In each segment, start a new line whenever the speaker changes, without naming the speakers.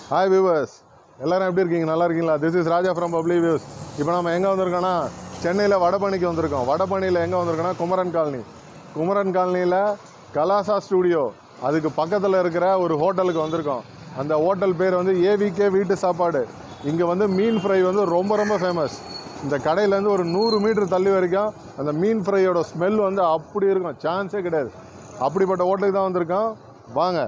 hi viewers எல்லாரும் எப்படி இருக்கீங்க நல்லா இருக்கீங்களா this is Raja from bubbly views இப்போ நம்ம எங்கே வந்திருக்கோன்னா சென்னையில் வடபழனிக்கு வந்திருக்கோம் வடபழனியில் எங்கே வந்திருக்கோன்னா குமரன் காலனி குமரன் காலனியில் கலாசா ஸ்டூடியோ அதுக்கு பக்கத்தில் இருக்கிற ஒரு ஹோட்டலுக்கு வந்திருக்கோம் அந்த ஹோட்டல் பேர் வந்து ஏவிகே வீட்டு சாப்பாடு இங்கே வந்து மீன் ஃப்ரை வந்து ரொம்ப ரொம்ப ஃபேமஸ் இந்த கடையிலேருந்து ஒரு நூறு மீட்டர் தள்ளி வரைக்கும் அந்த மீன் ஃப்ரையோட ஸ்மெல் வந்து அப்படி இருக்கும் சான்ஸே கிடையாது அப்படிப்பட்ட ஹோட்டலுக்கு தான் வந்திருக்கோம் வாங்க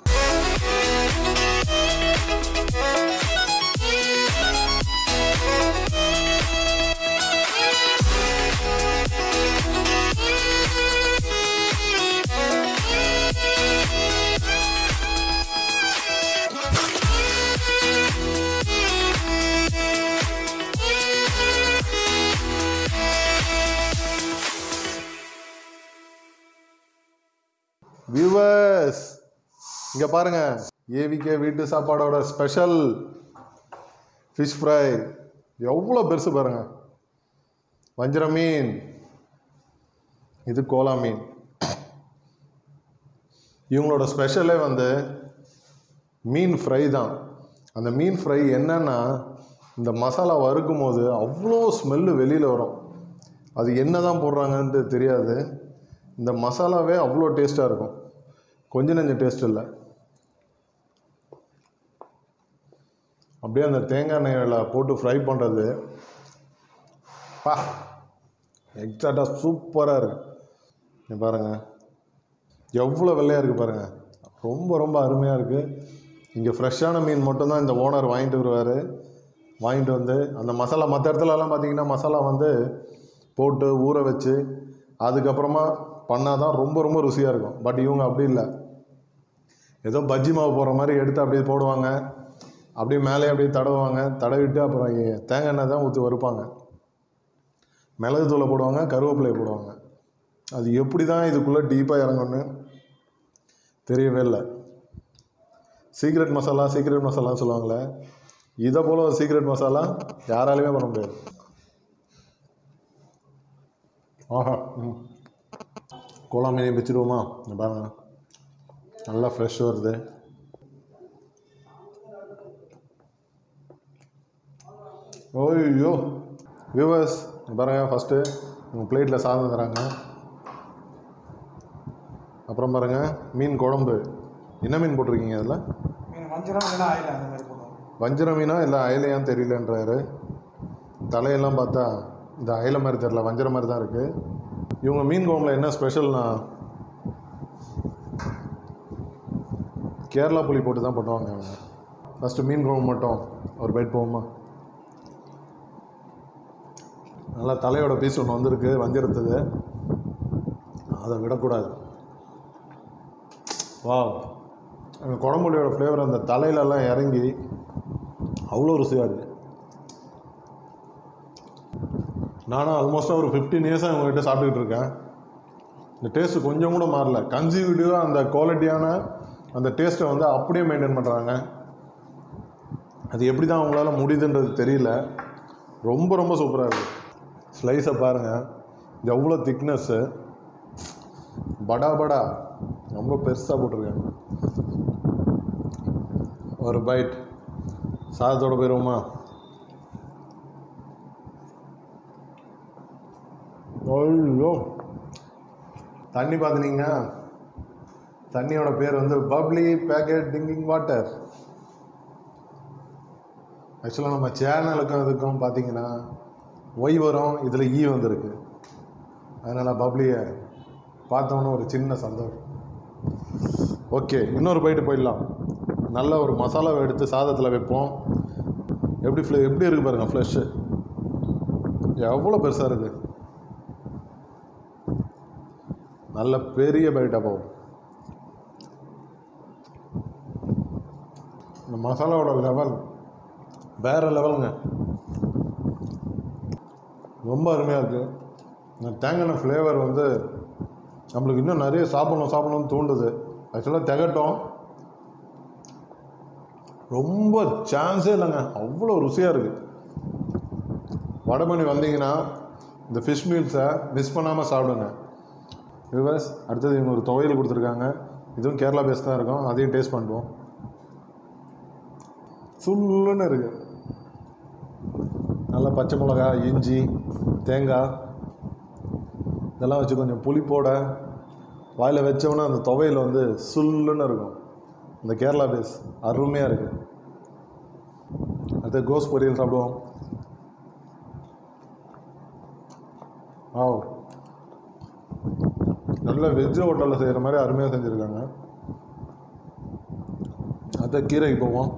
வியூவர்ஸ் இங்க பாருங்க ஏவிகே வீட்டு சாப்பாடோட ஸ்பெஷல் ஃபிஷ் ஃப்ரை எவ்வளோ பெருசு பாருங்க வஞ்சர மீன் இது கோலா மீன் இவங்களோட ஸ்பெஷலே வந்து மீன் ஃப்ரை தான் அந்த மீன் ஃப்ரை என்னன்னா இந்த மசாலா வறுக்கும் போது அவ்வளோ ஸ்மெல்லு வெளியில் வரும் அது என்ன தான் போடுறாங்கன்ட்டு தெரியாது இந்த மசாலாவே அவ்வளோ டேஸ்ட்டாக இருக்கும் கொஞ்சம் நெஞ்சம் டேஸ்ட் இல்லை அப்படியே அந்த தேங்காய் எண்ணெயில் போட்டு ஃப்ரை பண்ணுறது பா எக்ஸாக்டாக சூப்பராக இருக்கு இங்க பாருங்க எவ்வளோ வெள்ளையாக இருக்குது பாருங்கள் ரொம்ப ரொம்ப அருமையாக இருக்குது இங்கே ஃப்ரெஷ்ஷான மீன் மட்டும்தான் இந்த ஓனர் வாங்கிட்டு வருவார் வாங்கிட்டு வந்து அந்த மசாலா மற்ற இடத்துலலாம் பார்த்தீங்கன்னா மசாலா வந்து போட்டு ஊற வச்சு அதுக்கப்புறமா பண்ணால் தான் ரொம்ப ரொம்ப ருசியாக இருக்கும் பட் இவங்க அப்படி இல்லை ஏதோ பஜ்ஜி மாவு போடுற மாதிரி எடுத்து அப்படியே போடுவாங்க அப்படியே மேலே அப்படியே தடவுவாங்க தடவிட்டு அப்புறம் எ- தேங்காய் எண்ணெய் தான் ஊற்றி வறுப்பாங்க மிளகு தூளை போடுவாங்க கருவேப்பிலையை போடுவாங்க அது எப்படி தான் இதுக்குள்ளே டீப்பாக இறங்கும்னு தெரியவே இல்லை சீக்ரெட் மசாலா சீக்ரெட் மசாலான்னு சொல்லுவாங்களே இதை போல் ஒரு சீக்ரெட் மசாலா யாராலையுமே பண்ண முடியாது ஆஹா ம் கோலா மீனை வச்சுடுவோமா இங்க பாருங்க நல்லா ஃப்ரெஷ் வருது ஓய்யோ வியூவர்ஸ் பாருங்க ஃபஸ்ட்டு உங்கள் பிளேட்டில் சாதம் தராங்க அப்புறம் பாருங்க மீன் குழம்பு என்ன மீன் போட்டிருக்கீங்க அதில்
மீன் வஞ்சிரம் இல்லைன்னா ஆயில் அந்த மாதிரி போடுவோம்
வஞ்சிர மீனா இல்லை அயலையான்னு தெரியலன்றாரு தலையெல்லாம் பார்த்தா இந்த அயலை மாதிரி தெரில வஞ்சிர மாதிரி தான் இருக்குது இவங்க மீன் குழம்புல என்ன ஸ்பெஷல்னா கேரளா புளி போட்டு தான் பண்ணுவாங்க அவங்க ஃபஸ்ட்டு மீன் குழம்பு மட்டும் ஒரு பைட் போவோமா நல்லா தலையோட பீஸ் ஒன்று வந்திருக்கு வஞ்சிரத்துது அதை விடக்கூடாது வாவ் அந்த குழம்புலியோட ஃப்ளேவர் அந்த தலையிலலாம் இறங்கி அவ்வளோ ருசியாக இருக்குது நானும் ஆல்மோஸ்ட்டாக ஒரு ஃபிஃப்டீன் இயர்ஸாக இவங்ககிட்ட சாப்பிட்டுக்கிட்டு இருக்கேன் இந்த டேஸ்ட்டு கொஞ்சம் கூட மாறல கன்சியூட்டிவாக அந்த குவாலிட்டியான அந்த டேஸ்ட்டை வந்து அப்படியே மெயின்டைன் பண்ணுறாங்க அது எப்படி தான் அவங்களால முடியுதுன்றது தெரியல ரொம்ப ரொம்ப சூப்பராக இருக்குது ஸ்லைஸை பாருங்கள் இது எவ்வளோ திக்னஸ்ஸு படா படா ரொம்ப பெருசாக போட்டிருக்காங்க ஒரு பைட் சாதத்தோட போயிடுவோமா ஐயோ தண்ணி பார்த்துனீங்கன்னா தண்ணியோட பேர் வந்து பப்ளி பேக்கெட் ட்ரிங்கிங் வாட்டர் ஆக்சுவலாக நம்ம சேனலுக்கும் இதுக்கும் பார்த்தீங்கன்னா ஒய் வரும் இதில் ஈ வந்திருக்கு அதனால் பப்ளியை பார்த்தோன்னே ஒரு சின்ன சந்தோஷம் ஓகே இன்னொரு பைட்டு போயிடலாம் நல்ல ஒரு மசாலாவை எடுத்து சாதத்தில் வைப்போம் எப்படி ஃப்ளே எப்படி இருக்குது பாருங்கள் ஃப்ளஷ்ஷு எவ்வளோ பெருசாக இருக்குது நல்ல பெரிய பைட்டாக போகும் இந்த மசாலாவோட லெவல் வேறு லெவலுங்க ரொம்ப அருமையாக இருக்குது இந்த தேங்காய் ஃப்ளேவர் வந்து நம்மளுக்கு இன்னும் நிறைய சாப்பிடணும் சாப்பிடணும்னு தூண்டுது ஆக்சுவலாக திகட்டும் ரொம்ப சான்ஸே இல்லைங்க அவ்வளோ ருசியாக இருக்குது வடமணி வந்தீங்கன்னா இந்த ஃபிஷ் மீல்ஸை மிஸ் பண்ணாமல் சாப்பிடுங்க விவர்ஸ் அடுத்தது இவங்க ஒரு துவையல் கொடுத்துருக்காங்க இதுவும் கேரளா பேஸ் தான் இருக்கும் அதையும் டேஸ்ட் பண்ணுவோம் சுல்லுன்னு இருக்கு நல்லா பச்சை மிளகா இஞ்சி தேங்காய் இதெல்லாம் வச்சு கொஞ்சம் புளிப்போட வாயில் வச்சோன்னா அந்த துவையில் வந்து சுல்லுன்னு இருக்கும் இந்த கேரளா பேஸ் அருமையாக இருக்குது அடுத்து கோஸ் பொரியல் சாப்பிடுவோம் ஆ நல்ல வெஜ் ஹோட்டலில் செய்கிற மாதிரி அருமையாக செஞ்சுருக்காங்க அடுத்த கீரைக்கு போவோம்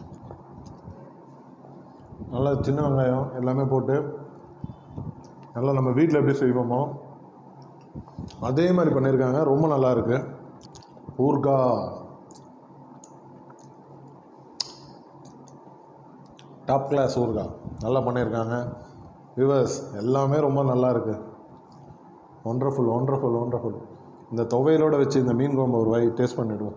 நல்லா சின்ன வெங்காயம் எல்லாமே போட்டு நல்லா நம்ம வீட்டில் எப்படி செய்வோமோ அதே மாதிரி பண்ணியிருக்காங்க ரொம்ப நல்லா இருக்கு ஊர்காய் டாப் கிளாஸ் ஊர்காய் நல்லா பண்ணியிருக்காங்க விவர்ஸ் எல்லாமே ரொம்ப நல்லா இருக்கு ஒண்டர்ஃபுல் ஒண்டர்ஃபுல் ஒண்டர்ஃபுல் இந்த துவையலோட வச்சு இந்த மீன் குழம்பு ஒரு வாய் டேஸ்ட் பண்ணிவிடுவோம்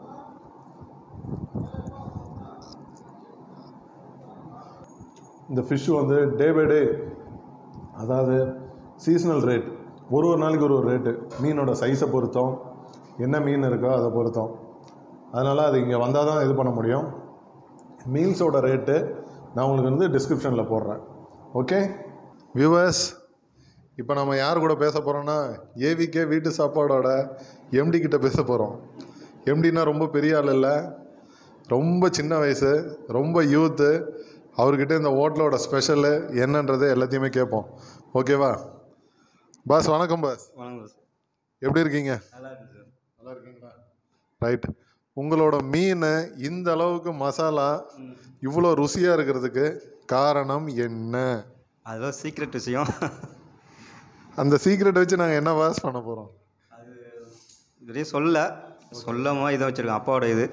இந்த ஃபிஷ்ஷு வந்து டே பை டே அதாவது சீசனல் ரேட் ஒரு ஒரு நாளைக்கு ஒரு ஒரு ரேட்டு மீனோட சைஸை பொறுத்தோம் என்ன மீன் இருக்கோ அதை பொறுத்தோம் அதனால் அது இங்கே வந்தால் தான் இது பண்ண முடியும் மீல்ஸோட ரேட்டு நான் உங்களுக்கு வந்து டிஸ்கிரிப்ஷனில் போடுறேன் ஓகே வியூவர்ஸ் இப்போ நம்ம யார் கூட பேச போகிறோன்னா ஏவிகே வீட்டு சாப்பாடோட எம்டி கிட்ட பேச போகிறோம் எம்டினா ரொம்ப பெரிய ஆள் இல்லை ரொம்ப சின்ன வயசு ரொம்ப யூத்து அவர்கிட்ட இந்த ஹோட்டலோட ஸ்பெஷலு என்னன்றது எல்லாத்தையுமே கேட்போம் ஓகேவா பாஸ் வணக்கம் பாஸ்
வணக்கம் சார்
எப்படி இருக்கீங்க
நல்லா இருக்கு சார்
நல்லா இருக்கீங்களா ரைட் உங்களோட மீன் இந்த அளவுக்கு மசாலா இவ்வளோ ருசியாக இருக்கிறதுக்கு காரணம் என்ன
அதெல்லாம் சீக்ரெட் விஷயம்
அந்த சீக்ரெட் வச்சு நாங்கள் என்ன வாஸ் பண்ண போகிறோம்
அது இதுலேயும் சொல்ல சொல்லாமல் இதை வச்சுருக்கேன் அப்பாவோட இது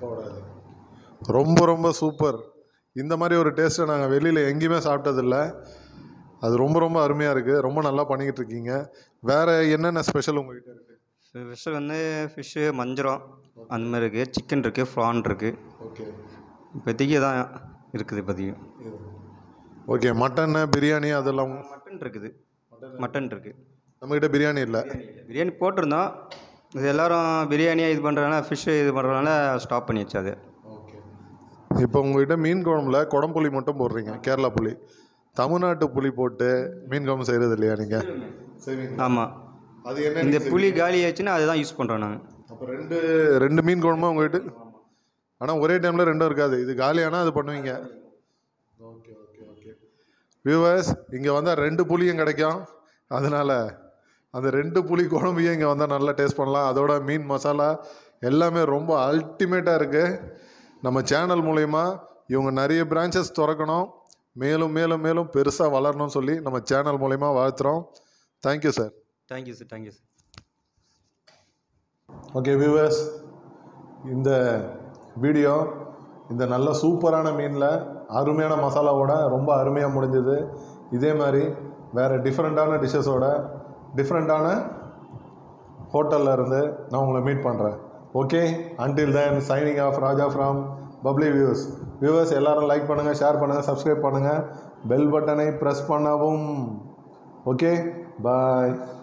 ரொம்ப ரொம்ப சூப்பர் இந்த மாதிரி ஒரு டேஸ்ட்டை நாங்கள் வெளியில் எங்கேயுமே சாப்பிட்டதில்ல அது ரொம்ப ரொம்ப அருமையாக இருக்குது ரொம்ப நல்லா பண்ணிக்கிட்டு இருக்கீங்க வேறு என்னென்ன ஸ்பெஷல் உங்ககிட்ட இருக்குது
ஃபிஷ்ஷு வந்து ஃபிஷ்ஷு மஞ்சரம் அந்த மாதிரி இருக்குது சிக்கன் இருக்குது ஃப்ரான் இருக்குது
ஓகே
இப்போதைக்கு தான் இருக்குது இப்போதைக்கு
ஓகே மட்டன் பிரியாணி அதெல்லாம்
மட்டன் இருக்குது மட்டன் இருக்குது
நம்மக்கிட்ட பிரியாணி இல்லை
பிரியாணி போட்டிருந்தோம் இது எல்லாரும் பிரியாணியாக இது பண்ணுறதுனால ஃபிஷ்ஷு இது பண்ணுறதுனால ஸ்டாப் பண்ணி வச்சாது
ஓகே இப்போ உங்ககிட்ட மீன் குழம்புல குடம்புளி மட்டும் போடுறீங்க கேரளா புளி தமிழ்நாட்டு புளி போட்டு மீன் குழம்பு செய்கிறது இல்லையா நீங்கள் செய்வீங்க
ஆமாம்
அது என்ன
இந்த புளி காலி ஆச்சுன்னா அதுதான் யூஸ் பண்ணுறோம் நாங்கள்
அப்போ ரெண்டு ரெண்டு மீன் குழம்பு உங்ககிட்ட ஆனால் ஒரே டைமில் ரெண்டும் இருக்காது இது காலியானால் அது பண்ணுவீங்க ஓகே ஓகே ஓகே வியூவர்ஸ் இங்கே வந்தால் ரெண்டு புளியும் கிடைக்கும் அதனால் அந்த ரெண்டு புளி குழம்பையும் இங்கே வந்தால் நல்லா டேஸ்ட் பண்ணலாம் அதோட மீன் மசாலா எல்லாமே ரொம்ப அல்டிமேட்டாக இருக்குது நம்ம சேனல் மூலயமா இவங்க நிறைய பிரான்ச்சஸ் திறக்கணும் மேலும் மேலும் மேலும் பெருசாக வளரணும்னு சொல்லி நம்ம சேனல் மூலயமா வாழ்த்துறோம் thank you sir
thank you sir thank you sir
okay viewers இந்த வீடியோ இந்த நல்ல சூப்பரான மீனில் அருமையான மசாலாவோட ரொம்ப அருமையாக முடிஞ்சது இதே மாதிரி வேறு டிஃப்ரெண்ட்டான டிஷ்ஷஸோட டிஃப்ரெண்ட்டான ஹோட்டலில் இருந்து நான் உங்களை மீட் பண்ணுறேன் okay until then signing off Raja from bubbly views viewers எல்லாரும் லைக் பண்ணுங்கள் ஷேர் பண்ணுங்கள் சப்ஸ்கிரைப் பண்ணுங்கள் பெல் பட்டனை ப்ரெஸ் பண்ணவும் ஓகே பாய்